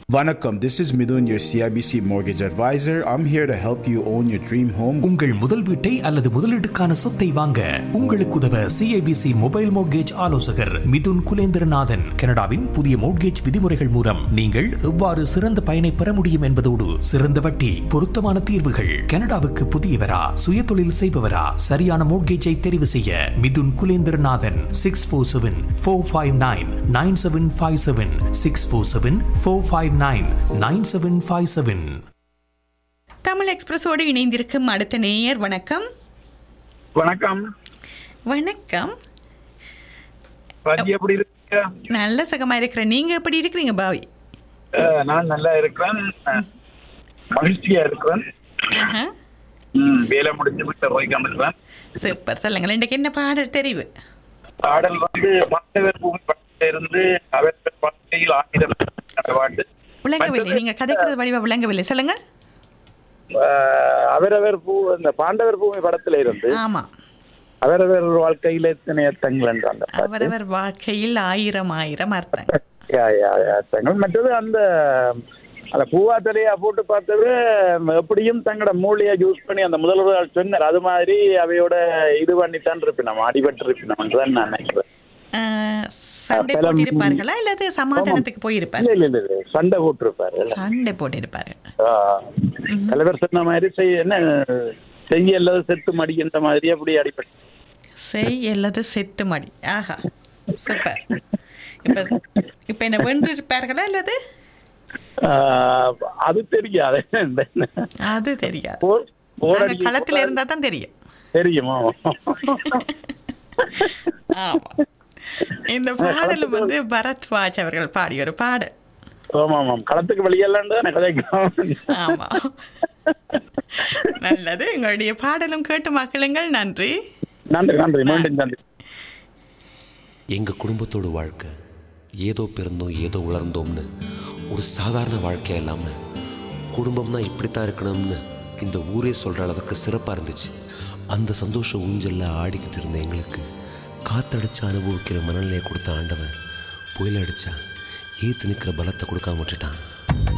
Vanakkam, this is Midun, your CIBC mortgage advisor. I'm here to help you own your dream home. உங்கள் முதல் வீட்டை அல்லது முதலீட்டுக்கான சொத்தை வாங்க உங்களுக்கு உதவ சிஐபிசி மொபைல் மோட்கேஜ் ஆலோசகர் மிதுன் குலேந்திரநாதன் கனடாவின் புதிய மோட்கேஜ் விதிமுறைகள் மூலம் நீங்கள் எவ்வாறு சிறந்த பயனை பெற முடியும் என்பதோடு சிறந்த வட்டி பொருத்தமான தீர்வுகள் கனடாவுக்கு புதியவரா சுயதொழில் செய்பவரா சரியான மோட்கேஜை தெரிவு செய்ய Mithun Kulendranathan six four seven four five nine nine seven five seven six four seven four five nine nine seven five seven Tamil எக்ஸ்பிரஸோடு இணைந்திருக்கும் அடுத்த நேயர் வணக்கம் வணக்கம் வணக்கம் ராஜி எப்படி இருக்கீங்க நல்ல சுகமா இருக்கிறேன் நீங்க எப்படி இருக்கிறீங்க பாவி அஹ், நான் நல்லா இருக்கிறேன் அஹ், மகிழ்ச்சியா இருக்கிறேன் ஆஹா. ம், வேலை முடிஞ்சு விட்டு போய்க்காம இருக்கிறேன் சூப்பர் சொல்லுங்கள் இன்றைக்கு என்ன பாடல் தெரிவு பாடல் வந்து மற்றவர் பூமி படத்துல இருந்து அவர் பட்டையில் ஆயிரம் அந்த பாட்டு விளங்கவில்லை நீங்க கதைக்கிறது வடிவா விளங்கவில்லை சொல்லுங்க அஹ், அவரவர் பூ இந்த பாண்டவர் பூமி படத்துல இருந்து ஆமா அவரவர் வாழ்க்கையில எத்தனை அர்த்தங்கள் என்ற அந்த பாட்டு. அவரவர் வாழ்க்கையில் ஆயிரம் ஆயிரம் அர்த்தம் யா, யா, யா, அர்த்தங்கள் மற்றது அந்த அந்த பூவா தலையா போட்டு பார்த்தது எப்படியும் தங்களோட மூளையை யூஸ் பண்ணி அந்த முதல்வர் சொன்னார் அது மாதிரி அவையோட இது பண்ணித்தான் இருப்பினோம் அடிபட்டு இருப்பினோம் தான் நான் நினைக்கிறேன் ஆஹ், சண்டை பலம். போட்டிருப்பார்களா இல்லது சமாதானத்துக்கு போயிருப்பார் இல்ல இல்ல இல்ல இல்ல. சண்டை போட்டிருப்பாரு சண்டை போட்டிருப்பாரு ஆ. தலைவர் சொன்ன மாதிரி செய் என்ன செய்ய அல்லது செத்து மடிக்கின்ற மாதிரி அப்படி அடிபட்டு செய் அல்லது செத்து மடி ஆஹா சூப்பர் இப்ப இப்ப என்ன வென்றிருப்பார்களா அல்லது ஆ, அது தெரியாது அது தெரியாது போர்- போர் நாங்க அடிக்க களத்துல இருந்தா தான் தெரியும் தெரியுமோ ஆமா இந்த பாடலும் வந்து பரத்வாஜ் அவர்கள் பாடிய ஒரு பாடல் ஆமா ஆமாம் களத்துக்கு வெளியெல்லாம் தான் கதைக்கும் ஆமா நல்லது எங்களுடைய பாடலும் கேட்டு மகிழுங்கள் நன்றி நன்றி நன்றி மீண்டும் நன்றி எங்கள் குடும்பத்தோட வாழ்க்கை ஏதோ பிறந்தோம் ஏதோ வளர்ந்தோம்னு ஒரு சாதாரண வாழ்க்கை இல்லாமல் குடும்பம்னா இப்படித்தான் இருக்கணும்னு இந்த ஊரே சொல்கிற அளவுக்கு சிறப்பாக இருந்துச்சு அந்த சந்தோஷ ஊஞ்சல்ல ஆடிக்கிட்டு இருந்த எங்களுக்கு காத்தடிச்சு அனுபவிக்கிற மனநிலையை கொடுத்த ஆண்டவன் புயல் அடிச்சா ஏத்து நிற்கிற பலத்தை கொடுக்காம விட்டுட்டான்